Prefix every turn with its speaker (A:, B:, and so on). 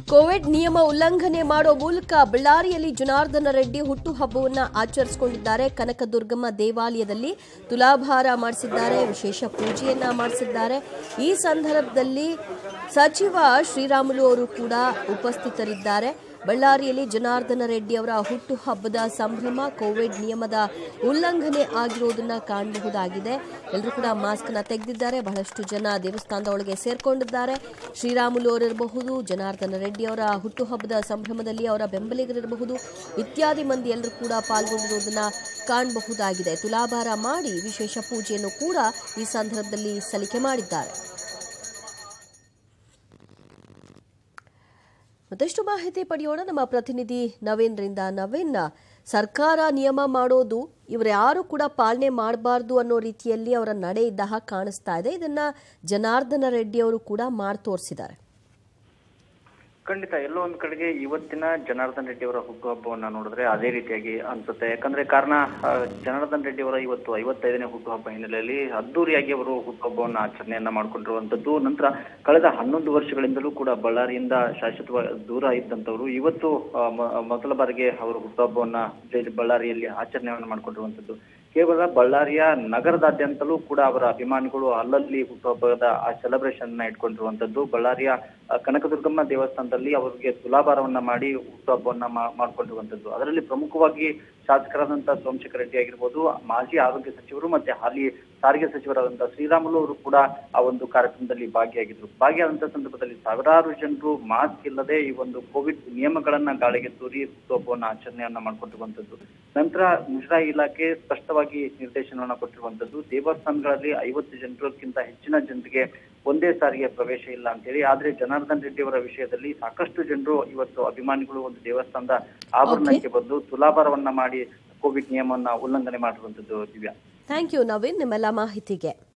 A: Covid ನಿಯಮ ಉಲ್ಲಂಘನೆ ಮಾಡೋ ಮೂಲಕ ಬಳ್ಳಾರಿಯಲ್ಲಿ ಜನಾರ್ದನ ರೆಡ್ಡಿ ಹುಟ್ಟುಹಬ್ಬವನ್ನು ಆಚರಿಸಿಕೊಂಡಿದ್ದಾರೆ ಕನಕದುರ್ಗಮ್ಮ ದೇವಾಲಯದಲ್ಲಿ ತುಲಾಭಾರ ಮಾಡಿಸಿದ್ದಾರೆ ವಿಶೇಷ ಪೂಜೆಯನ್ನ ಮಾಡಿಸಿದ್ದಾರೆ ಈ ಸಂದರ್ಭದಲ್ಲಿ ಸಚಿವ ಶ್ರೀರಾಮುಲು ಅವರು ಕೂಡ ಉಪಸ್ಥಿತರಿದ್ದಾರೆ ಬಳ್ಳಾರಿಯಲ್ಲಿ ಜನಾರ್ದನ ರೆಡ್ಡಿ ಅವರ ಹುಟ್ಟುಹಬ್ಬದ ಸಂಭ್ರಮ ಕೋವಿಡ್ ನಿಯಮದ ಉಲ್ಲಂಘನೆ ಆಗಿರೋದನ್ನ ಕಾಣಬಹುದಾಗಿದೆ ಎಲ್ಲರೂ ಕೂಡ ಮಾಸ್ಕ್ ನ ತೆಗೆದಿದ್ದಾರೆ ಬಹಳಷ್ಟು ಜನ ದೇವಸ್ಥಾನದ ಒಳಗೆ ಸೇರ್ಕೊಂಡಿದ್ದಾರೆ ಶ್ರೀರಾಮುಲು ಅವರಿರಬಹುದು ಜನಾರ್ದನ ರೆಡ್ಡಿ ಅವರ ಹುಟ್ಟುಹಬ್ಬದ ಸಂಭ್ರಮದಲ್ಲಿ ಅವರ ಬೆಂಬಲಿಗರಿರಬಹುದು ಇತ್ಯಾದಿ ಮಂದಿ ಎಲ್ಲರೂ ಕೂಡ ಪಾಲ್ಗೊಂಡಿರೋದನ್ನ ಕಾಣಬಹುದಾಗಿದೆ ತುಲಾಭಾರ ಮಾಡಿ ವಿಶೇಷ ಪೂಜೆಯನ್ನು ಕೂಡ ಈ ಸಂದರ್ಭದಲ್ಲಿ ಸಲ್ಲಿಕೆ ಮಾಡಿದ್ದಾರೆ ಮತ್ತಷ್ಟು ಮಾಹಿತಿ ಪಡೆಯೋಣ ನಮ್ಮ ಪ್ರತಿನಿಧಿ ನವೀನ್ರಿಂದ ನವೀನ್ ಸರ್ಕಾರ ನಿಯಮ ಮಾಡೋದು ಇವರು ಯಾರು ಕೂಡ ಪಾಲನೆ ಮಾಡಬಾರ್ದು ಅನ್ನೋ ರೀತಿಯಲ್ಲಿ ಅವರ ನಡೆ ಇದ್ದ ಹಾಗೆ ಕಾಣಿಸ್ತಾ ಇದೆ ಇದನ್ನ ಜನಾರ್ದನ ರೆಡ್ಡಿ ಅವರು ಕೂಡ ಮಾಡಿ ತೋರಿಸಿದ್ದಾರೆ
B: ಖಂಡಿತ ಎಲ್ಲೋ ಒಂದ್ ಕಡೆಗೆ ಇವತ್ತಿನ ಜನಾರ್ದನ್ ರೆಡ್ಡಿ ಅವರ ಹುಟ್ಟುಹಬ್ಬವನ್ನ ನೋಡಿದ್ರೆ ಅದೇ ರೀತಿಯಾಗಿ ಅನ್ಸುತ್ತೆ ಯಾಕಂದ್ರೆ ಕಾರಣ ಆ, ಜನಾರ್ದನ್ ರೆಡ್ಡಿ ಅವರ ಇವತ್ತು ಐವತ್ತೈದನೇ ಹುಟ್ಟುಹಬ್ಬ ಹಿನ್ನೆಲೆಯಲ್ಲಿ ಅದ್ದೂರಿಯಾಗಿ ಅವರು ಹುಟ್ಟುಹಬ್ಬವನ್ನ ಆಚರಣೆಯನ್ನ ಮಾಡ್ಕೊಂಡಿರುವಂತದ್ದು ನಂತರ ಕಳೆದ ಹನ್ನೊಂದು ವರ್ಷಗಳಿಂದಲೂ ಕೂಡ ಬಳ್ಳಾರಿಯಿಂದ ಶಾಶ್ವತವಾಗಿ ದೂರ ಇದ್ದಂತವರು ಇವತ್ತು ಆ, ಮ- ಮೊದಲ ಬಾರಿಗೆ ಅವರು ಹುಟ್ಟುಹಬ್ಬವನ್ನ ಜೈ- ಬಳ್ಳಾರಿಯಲ್ಲಿ ಆಚರಣೆಯನ್ನ ಮಾಡ್ಕೊಂಡಿರುವಂತದ್ದು ಕೇವಲ ಬಳ್ಳಾರಿಯ ನಗರದಾದ್ಯಂತಲೂ ಕೂಡ ಅವರ ಅಭಿಮಾನಿಗಳು ಅಲ್ಲಲ್ಲಿ ಹುಟ್ಟುಹಬ್ಬದ ಆ ಸೆಲೆಬ್ರೇಷನ್ ನ ಇಟ್ಕೊಂಡಿರುವಂತದ್ದು ಬಳ್ಳಾರಿಯ ಆ, ಕನಕದುರ್ಗಮ್ಮ ದೇವಸ್ಥಾನದಲ್ಲಿ ಅವರಿಗೆ ತುಲಾಭಾರವನ್ನ ಮಾಡಿ ಹುಟ್ಟುಹಬ್ಬವನ್ನ ಮಾ- ಮಾಡ್ಕೊಂಡಿರುವಂತದ್ದು ಅದರಲ್ಲಿ ಪ್ರಮುಖವಾಗಿ ಶಾಸಕರಾದಂತಹ ಸೋಮಶೇಖರ ರೆಡ್ಡಿ ಆಗಿರ್ಬೋದು ಮಾಜಿ ಆರೋಗ್ಯ ಸಚಿವರು ಮತ್ತೆ ಹಾಲಿ ಸಾರಿಗೆ ಸಚಿವರಾದಂತಹ ಶ್ರೀರಾಮುಲು ಅವರು ಕೂಡ ಆ ಒಂದು ಕಾರ್ಯಕ್ರಮದಲ್ಲಿ ಭಾಗಿಯಾಗಿದ್ರು ಭಾಗಿಯಾದಂತಹ ಸಂದರ್ಭದಲ್ಲಿ ಸಾವಿರಾರು ಜನರು ಮಾಸ್ಕ್ ಇಲ್ಲದೆ ಈ ಒಂದು ಕೋವಿಡ್ ನಿಯಮಗಳನ್ನ ಗಾಳಿಗೆ ತೂರಿ ಹುಟ್ಟುಹಬ್ಬವನ್ನ ಆಚರಣೆಯನ್ನ ಮಾಡ್ಕೊಂಡಿರುವಂತದ್ದು ನಂತರ ಮುಜರಾಯಿ ಇಲಾಖೆ ಸ್ಪಷ್ಟವಾಗಿ ನಿರ್ದೇಶನವನ್ನ ಕೊಟ್ಟಿರುವಂತದ್ದು ದೇವಸ್ಥಾನಗಳಲ್ಲಿ ಐವತ್ತು ಜನರಿಗಿಂತ ಹೆಚ್ಚಿನ ಜನರಿಗೆ ಒಂದೇ ಸಾರಿಗೆ ಪ್ರವೇಶ ಇಲ್ಲ ಅಂತೇಳಿ ಆದ್ರೆ ಜನಾರ್ದನ್ ರೆಡ್ಡಿ ಅವರ ವಿಷಯದಲ್ಲಿ ಸಾಕಷ್ಟು ಜನರು ಇವತ್ತು ಅಭಿಮಾನಿಗಳು ಒಂದು ದೇವಸ್ಥಾನದ ಆವರಣಕ್ಕೆ ಬಂದು ತುಲಾಭಾರವನ್ನ ಮಾಡಿ ಕೋವಿಡ್ ನಿಯಮವನ್ನ ಉಲ್ಲಂಘನೆ ಮಾಡಿರುವಂತದ್ದು ದಿವ್ಯಾ
A: ಥ್ಯಾಂಕ್ ಯು ನವೀನ್ ನಿಮ್ಮೆಲ್ಲ ಮಾಹಿತಿಗೆ